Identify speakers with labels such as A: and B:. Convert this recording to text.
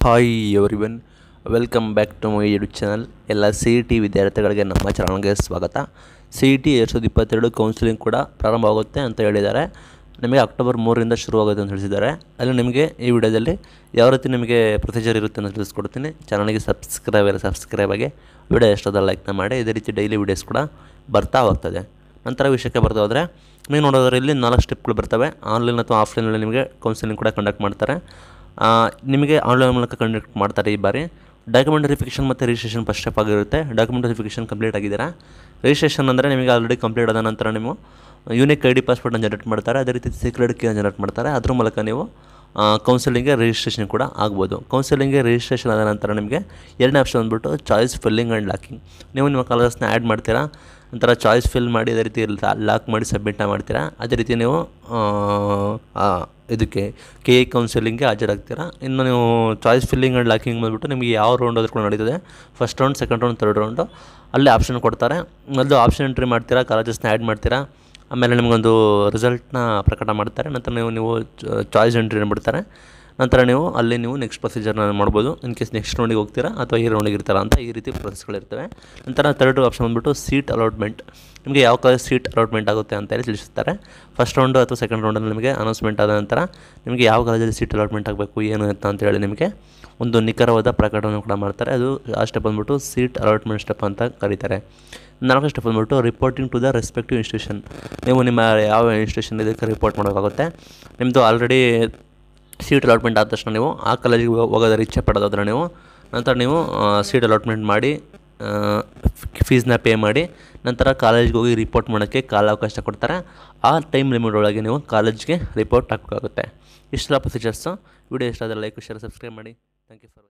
A: hi everyone welcome back to my YouTube channel ಎಲ್ಲ C E T ವಿದ್ಯಾರ್ಥಿಗಳಿಗೆ ನಮ್ಮ ಚಾನಲ್ಗೆ ಸ್ವಾಗತ ಸಿ ಇ ಟಿ ಎರಡು ಸಾವಿರದ ಇಪ್ಪತ್ತೆರಡು ಕೌನ್ಸಿಲಿಂಗ್ ಕೂಡ ಪ್ರಾರಂಭವಾಗುತ್ತೆ ಅಂತ ಹೇಳಿದ್ದಾರೆ ನಿಮಗೆ ಅಕ್ಟೋಬರ್ ಮೂರರಿಂದ ಶುರುವಾಗುತ್ತೆ ಅಂತ ತಿಳಿಸಿದ್ದಾರೆ ಅಲ್ಲಿ ನಿಮಗೆ ಈ ವಿಡಿಯೋದಲ್ಲಿ ಯಾವ ರೀತಿ ನಿಮಗೆ ಪ್ರೊಸೀಜರ್ ಇರುತ್ತೆ ಅಂತ ತಿಳಿಸ್ಕೊಡ್ತೀನಿ ಚಾನಲ್ಗೆ ಸಬ್ಸ್ಕ್ರೈಬ್ ಎಲ್ಲ ಸಬ್ಸ್ಕ್ರೈಬ್ ಆಗಿ ವಿಡಿಯೋ ಎಷ್ಟದ ಲೈಕ್ನ ಮಾಡಿ ಇದೇ ರೀತಿ ಡೈಲಿ ವೀಡಿಯೋಸ್ ಕೂಡ ಬರ್ತಾ ಹೋಗ್ತದೆ ನಂತರ ವಿಷಯಕ್ಕೆ ಬರ್ತಾ ಹೋದರೆ ನೀವು ನೋಡೋದ್ರೆ ಇಲ್ಲಿ ನಾಲ್ಕು ಸ್ಟೆಪ್ಗಳು ಬರ್ತವೆ ಆನ್ಲೈನ್ ಅಥವಾ ಆಫ್ಲೈನಲ್ಲಿ ನಿಮಗೆ ಕೌನ್ಸಿಲಿಂಗ್ ಕೂಡ ಕಂಡಕ್ಟ್ ಮಾಡ್ತಾರೆ ಆ, ನಿಮಗೆ ಆನ್ಲೈನ್ ಮೂಲಕ ಕಂಡಕ್ಟ್ ಮಾಡ್ತಾರೆ ಈ ಬಾರಿ ಡಾಕ್ಯುಮೆಂಟ್ ವೆರಿಫಿಕೇಷನ್ ಮತ್ತು ರಿಜಿಸ್ಟ್ರೇಷನ್ ಫಸ್ಟ್ ಸ್ಟೆಪ್ ಆಗಿರುತ್ತೆ ಡಾಕ್ಯುಮೆಂಟ್ ವೆರಿಫಿಕೇಷನ್ ಕಂಪ್ಲೀಟ್ ಆಗಿದ್ದೀರಾ ರಿಜಿಸ್ಟ್ರೇಷನ್ ಅಂದರೆ ನಿಮಗೆ ಆಲ್ರೆಡಿ ಕಂಪ್ಲೀಟ್ ಆದ ನಂತರ ನೀವು ಯೂನಿಕ್ ಐ ಡಿ ಪಾಸ್ಪೋರ್ಟ್ನ ಜನರೇಟ್ ಮಾಡ್ತಾರೆ ಅದೇ ರೀತಿ ಸೀಕ್ರೆಟ್ ಕೀನ ಜನರೇಟ್ ಮಾಡ್ತಾರೆ ಅದ್ರ ಮೂಲಕ ನೀವು ಕೌನ್ಸಿಲಿಂಗ್ಗೆ ರಿಜಿಸ್ಟ್ರೇಷನ್ ಕೂಡ ಆಗ್ಬೋದು ಕೌನ್ಸಿಲಿಂಗ್ಗೆ ರಿಜಿಸ್ಟ್ರೇಷನ್ ಆದ ನಂತರ ನಿಮಗೆ ಎರಡನೇ ಆಪ್ಷನ್ ಬಂದ್ಬಿಟ್ಟು ಚಾಯ್ಸ್ ಫಿಲ್ಲಿಂಗ್ ಆ್ಯಂಡ್ ಲಾಕಿಂಗ್ ನೀವು ನಿಮ್ಮ ಕಾಲೇಜಸ್ನ ಆ್ಯಡ್ ಮಾಡ್ತೀರಾ ನಂತರ ಚಾಯ್ಸ್ ಫಿಲ್ ಮಾಡಿ ಅದೇ ರೀತಿ ಲಾಕ್ ಮಾಡಿ ಸಬ್ಮಿಟ್ನ ಮಾಡ್ತೀರಾ ಅದೇ ರೀತಿ ನೀವು ಆ, ಆ, ಇದಕ್ಕೆ ಕೆ ಎ ಕೌನ್ಸಿಲಿಂಗ್ಗೆ ಹಾಜರಾಗ್ತೀರಾ ಇನ್ನು ನೀವು ಚಾಯ್ಸ್ ಫಿಲ್ಲಿಂಗ್ ಆ್ಯಂಡ್ ಲಾಕಿಂಗ್ ಬಂದ್ಬಿಟ್ಟು ನಿಮಗೆ ಯಾವ ರೌಂಡ್ ಆದ್ರೂ ಕೂಡ ನಡೀತದೆ first round second round third round ಅಲ್ಲಿ ಆಪ್ಷನ್ ಕೊಡ್ತಾರೆ ಮೊದಲು ಆಪ್ಷನ್ ಎಂಟ್ರಿ ಮಾಡ್ತೀರಾ ಕಾಲೇಜಸ್ನ ಆ್ಯಡ್ ಮಾಡ್ತೀರಾ ಆಮೇಲೆ ನಿಮಗೊಂದು ರಿಸಲ್ಟ್ನ ಪ್ರಕಟ ಮಾಡ್ತಾರೆ ನಂತರ ನೀವು ನೀವು ಚಾಯ್ಸ್ ಎಂಟ್ರಿ ಬಿಡ್ತಾರೆ ನಂತರ ನೀವು ಅಲ್ಲಿ ನೀವು ನೆಕ್ಸ್ಟ್ ಪ್ರೊಸೀಜರ್ನ ಮಾಡ್ಬೋದು ಇನ್ ಕೇಸ್ ನೆಕ್ಸ್ಟ್ ರೌಂಡಿಗೆ ಹೋಗ್ತೀರಾ ಅಥವಾ ಈ ರೌಂಡಿಗೆ ಇರ್ತಾರ ಅಂತ ಈ ರೀತಿ ಪ್ರೊಸೆಸ್ಗಳಿರ್ತವೆ ನಂತರ ತರ್ಡ್ ಆಪ್ಷನ್ ಬಂದ್ಬಿಟ್ಟು ಸೀಟ್ ಅಲಾಟ್ಮೆಂಟ್ ನಿಮಗೆ ಯಾವ ಕಾಲೇಜ್ ಸೀಟ್ ಅಲಾಟ್ಮೆಂಟ್ ಆಗುತ್ತೆ ಅಂತ ಹೇಳಿ ತಿಳಿಸುತ್ತಾರೆ ಫಸ್ಟ್ ರೌಂಡು ಅಥವಾ ಸೆಕೆಂಡ್ ರೌಂಡಲ್ಲಿ ನಿಮಗೆ ಅನೌನ್ಸ್ಮೆಂಟ್ ಆದ ನಂತರ ನಿಮಗೆ ಯಾವ ಕಾಲೇಜಲ್ಲಿ ಸೀಟ್ ಅಲಾಟ್ಮೆಂಟ್ ಆಗಬೇಕು ಏನು ಅಂತ ಅಂತೇಳಿ ನಿಮಗೆ ಒಂದು ನಿಖರವಾದ ಪ್ರಕಟಣೆ ಕೂಡ ಮಾಡ್ತಾರೆ ಅದು ಆ ಸ್ಟೆಪ್ ಬಂದ್ಬಿಟ್ಟು ಸೀಟ್ ಅಲಾಟ್ಮೆಂಟ್ ಸ್ಟೆಪ್ ಅಂತ ಕರೀತಾರೆ ನಾಲ್ಕು ಸ್ಟೆಪ್ ಬಂದ್ಬಿಟ್ಟು reporting to the respective institution ನೀವು ನಿಮ್ಮ ಯಾವ ಇನ್ಸ್ಟಿಟ್ಯೂಷನ್ ಇದಕ್ಕೆ ರಿಪೋರ್ಟ್ ಮಾಡಬೇಕಾಗುತ್ತೆ ನಿಮ್ಮದು ಆಲ್ರೆಡಿ ಸೀಟ್ ಅಲಾಟ್ಮೆಂಟ್ ಆದ ತಕ್ಷಣ ನೀವು ಆ ಕಾಲೇಜಿಗೆ ಹೋಗೋದಾದ್ರೆ ಇಚ್ಛೆ ಪಡೋದಾದ್ರೆ ನೀವು ನಂತರ ನೀವು ಸೀಟ್ ಅಲಾಟ್ಮೆಂಟ್ ಮಾಡಿ ಫೀಸ್ನ ಪೇ ಮಾಡಿ ನಂತರ ಕಾಲೇಜ್ಗೆ ಹೋಗಿ ರಿಪೋರ್ಟ್ ಮಾಡೋಕ್ಕೆ ಕಾಲಾವಕಾಶ ಕೊಡ್ತಾರೆ ಆ ಟೈಮ್ ಲಿಮಿಟ್ ಒಳಗೆ ನೀವು ಕಾಲೇಜ್ಗೆ ರಿಪೋರ್ಟ್ ಹಾಕಬೇಕಾಗುತ್ತೆ ಇಷ್ಟೆಲ್ಲ ಪ್ರೊಸೀಜರ್ಸು ವಿಡಿಯೋ ಇಷ್ಟ ಆದರೆ ಲೈಕ್ ಶೇರ್ ಸಬ್ಸ್ಕ್ರೈಬ್ ಮಾಡಿ ಥ್ಯಾಂಕ್ ಯು ಫಾರ್